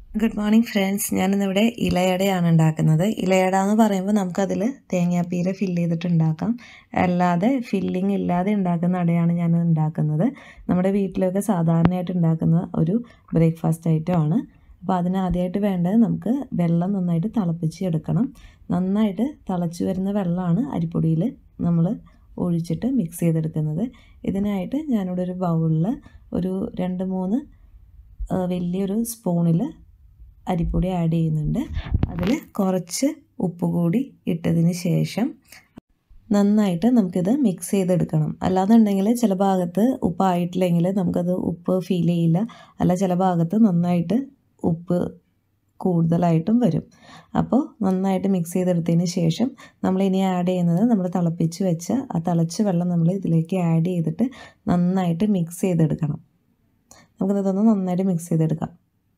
good morning friends ഞാനിന്നിവിടെ ഇലയടയാണ് ഉണ്ടാക്കുന്നത് ഇലയട എന്ന് പറയുമ്പോൾ നമുക്കതിൽ തേങ്ങാപ്പീര ഫില്ല് ചെയ്തിട്ട് ഉണ്ടാക്കാം അല്ലാതെ ഫില്ലിംഗ് ഇല്ലാതെ ഉണ്ടാക്കുന്ന അടയാണ് ഞാൻ ഉണ്ടാക്കുന്നത് നമ്മുടെ വീട്ടിലൊക്കെ സാധാരണയായിട്ട് ഉണ്ടാക്കുന്ന ഒരു ബ്രേക്ക്ഫാസ്റ്റ് ഐറ്റമാണ് അപ്പോൾ അതിന് ആദ്യമായിട്ട് വേണ്ടത് നമുക്ക് വെള്ളം നന്നായിട്ട് തിളപ്പിച്ച് എടുക്കണം നന്നായിട്ട് തിളച്ച് വരുന്ന വെള്ളമാണ് അരിപ്പൊടിയിൽ നമ്മൾ ഒഴിച്ചിട്ട് മിക്സ് ചെയ്തെടുക്കുന്നത് ഇതിനായിട്ട് ഞാനിവിടെ ഒരു ബൗളിൽ ഒരു രണ്ട് മൂന്ന് വലിയൊരു സ്പൂണിൽ അരിപ്പൊടി ആഡ് ചെയ്യുന്നുണ്ട് അതിൽ കുറച്ച് ഉപ്പ് കൂടി ഇട്ടതിന് ശേഷം നന്നായിട്ട് നമുക്കിത് മിക്സ് ചെയ്തെടുക്കണം അല്ലാന്നുണ്ടെങ്കിൽ ചില ഭാഗത്ത് ഉപ്പായിട്ടില്ലെങ്കിൽ നമുക്കത് ഉപ്പ് ഫീൽ ചെയ്യില്ല അല്ല ചില ഭാഗത്ത് നന്നായിട്ട് ഉപ്പ് കൂടുതലായിട്ടും വരും അപ്പോൾ നന്നായിട്ട് മിക്സ് ചെയ്തെടുത്തതിന് ശേഷം നമ്മൾ ഇനി ആഡ് ചെയ്യുന്നത് നമ്മൾ തിളപ്പിച്ച് വെച്ച ആ തിളച്ച വെള്ളം നമ്മൾ ഇതിലേക്ക് ആഡ് ചെയ്തിട്ട് നന്നായിട്ട് മിക്സ് ചെയ്തെടുക്കണം നമുക്കിതൊന്ന് നന്നായിട്ട് മിക്സ് ചെയ്തെടുക്കാം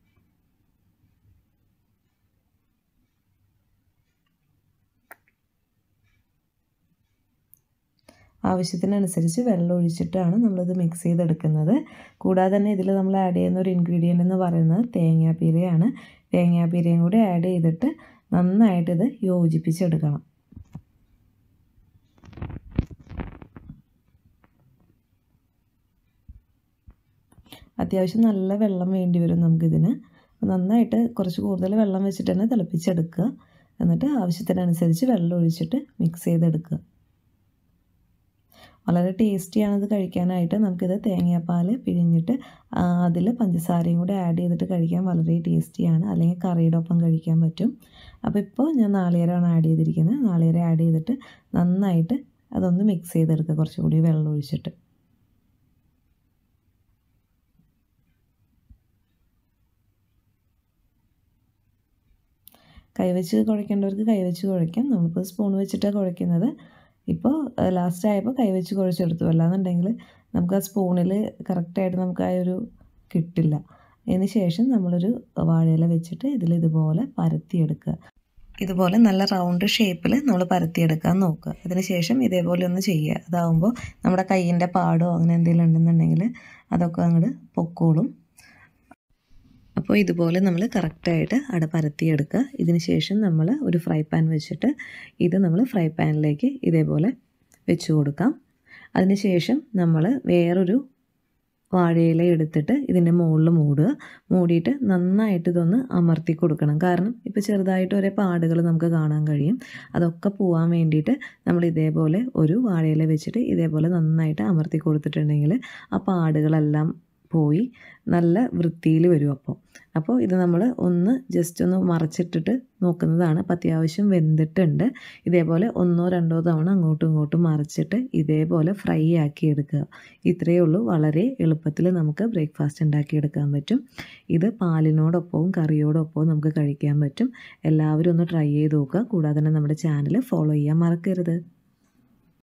ആവശ്യത്തിനനുസരിച്ച് വെള്ളം ഒഴിച്ചിട്ടാണ് നമ്മളിത് മിക്സ് ചെയ്തെടുക്കുന്നത് കൂടാതെ തന്നെ ഇതിൽ നമ്മൾ ആഡ് ചെയ്യുന്ന ഒരു ഇൻഗ്രീഡിയൻ്റ് എന്ന് പറയുന്നത് തേങ്ങാപ്പീരയാണ് തേങ്ങാപ്പീരയും കൂടി ആഡ് ചെയ്തിട്ട് നന്നായിട്ട് ഇത് യോജിപ്പിച്ചെടുക്കണം അത്യാവശ്യം നല്ല വെള്ളം വേണ്ടി വരും നമുക്കിതിന് നന്നായിട്ട് കുറച്ച് കൂടുതൽ വെള്ളം വെച്ചിട്ട് തന്നെ തിളപ്പിച്ചെടുക്കുക എന്നിട്ട് ആവശ്യത്തിനനുസരിച്ച് വെള്ളം ഒഴിച്ചിട്ട് മിക്സ് ചെയ്തെടുക്കുക വളരെ ടേസ്റ്റിയാണ് ഇത് കഴിക്കാനായിട്ട് നമുക്കിത് തേങ്ങാപ്പാൽ പിഴിഞ്ഞിട്ട് അതിൽ പഞ്ചസാരയും കൂടെ ആഡ് ചെയ്തിട്ട് കഴിക്കാൻ വളരെ ടേസ്റ്റിയാണ് അല്ലെങ്കിൽ കറിയുടെ ഒപ്പം കഴിക്കാൻ പറ്റും അപ്പോൾ ഇപ്പോൾ ഞാൻ നാളികേരമാണ് ആഡ് ചെയ്തിരിക്കുന്നത് നാളികേരം ആഡ് ചെയ്തിട്ട് നന്നായിട്ട് അതൊന്ന് മിക്സ് ചെയ്തെടുക്കുക കുറച്ചുകൂടി വെള്ളം ഒഴിച്ചിട്ട് കൈവച്ച് കുഴക്കേണ്ടവർക്ക് കൈവച്ച് കുഴയ്ക്കാം നമ്മളിപ്പോൾ സ്പൂൺ വെച്ചിട്ടാണ് കുഴയ്ക്കുന്നത് ഇപ്പോൾ ലാസ്റ്റ് ആയപ്പോൾ കൈവച്ച് കുഴച്ചെടുത്തു അല്ലാന്നുണ്ടെങ്കിൽ നമുക്ക് ആ സ്പൂണിൽ കറക്റ്റായിട്ട് നമുക്ക് ആ ഒരു കിട്ടില്ല അതിന് ശേഷം നമ്മളൊരു വാഴയില വെച്ചിട്ട് ഇതിൽ ഇതുപോലെ പരത്തിയെടുക്കുക ഇതുപോലെ നല്ല റൗണ്ട് ഷേപ്പിൽ നമ്മൾ പരത്തിയെടുക്കാൻ നോക്കുക അതിന് ശേഷം ഇതേപോലെ ഒന്ന് ചെയ്യുക അതാവുമ്പോൾ നമ്മുടെ കയ്യിൻ്റെ പാടോ അങ്ങനെ എന്തെങ്കിലും ഉണ്ടെന്നുണ്ടെങ്കിൽ അതൊക്കെ അങ്ങോട്ട് പൊക്കോളും അപ്പോൾ ഇതുപോലെ നമ്മൾ കറക്റ്റായിട്ട് അട പരത്തിയെടുക്കുക ഇതിന് ശേഷം നമ്മൾ ഒരു ഫ്രൈ പാൻ വെച്ചിട്ട് ഇത് നമ്മൾ ഫ്രൈ പാനിലേക്ക് ഇതേപോലെ വെച്ച് കൊടുക്കാം അതിന് ശേഷം നമ്മൾ വേറൊരു വാഴയില എടുത്തിട്ട് ഇതിൻ്റെ മുകളിൽ മൂടുക മൂടിയിട്ട് നന്നായിട്ട് ഇതൊന്ന് അമർത്തി കൊടുക്കണം കാരണം ഇപ്പോൾ ചെറുതായിട്ട് ഒരേ പാടുകൾ നമുക്ക് കാണാൻ കഴിയും അതൊക്കെ പോകാൻ വേണ്ടിയിട്ട് നമ്മൾ ഇതേപോലെ ഒരു വാഴയില വെച്ചിട്ട് ഇതേപോലെ നന്നായിട്ട് അമർത്തി കൊടുത്തിട്ടുണ്ടെങ്കിൽ ആ പാടുകളെല്ലാം പോയി നല്ല വൃത്തിയിൽ വരും അപ്പോൾ അപ്പോൾ ഇത് നമ്മൾ ഒന്ന് ജസ്റ്റ് ഒന്ന് മറച്ചിട്ടിട്ട് നോക്കുന്നതാണ് അപ്പോൾ അത്യാവശ്യം വെന്തിട്ടുണ്ട് ഇതേപോലെ ഒന്നോ രണ്ടോ തവണ അങ്ങോട്ടും ഇങ്ങോട്ടും മറച്ചിട്ട് ഇതേപോലെ ഫ്രൈ ആക്കി എടുക്കുക ഇത്രയേ ഉള്ളൂ വളരെ എളുപ്പത്തിൽ നമുക്ക് ബ്രേക്ക്ഫാസ്റ്റ് ഉണ്ടാക്കിയെടുക്കാൻ പറ്റും ഇത് പാലിനോടൊപ്പവും കറിയോടൊപ്പവും നമുക്ക് കഴിക്കാൻ പറ്റും എല്ലാവരും ഒന്ന് ട്രൈ ചെയ്ത് നോക്കുക കൂടാതെ തന്നെ നമ്മുടെ ചാനൽ ഫോളോ ചെയ്യാൻ മറക്കരുത്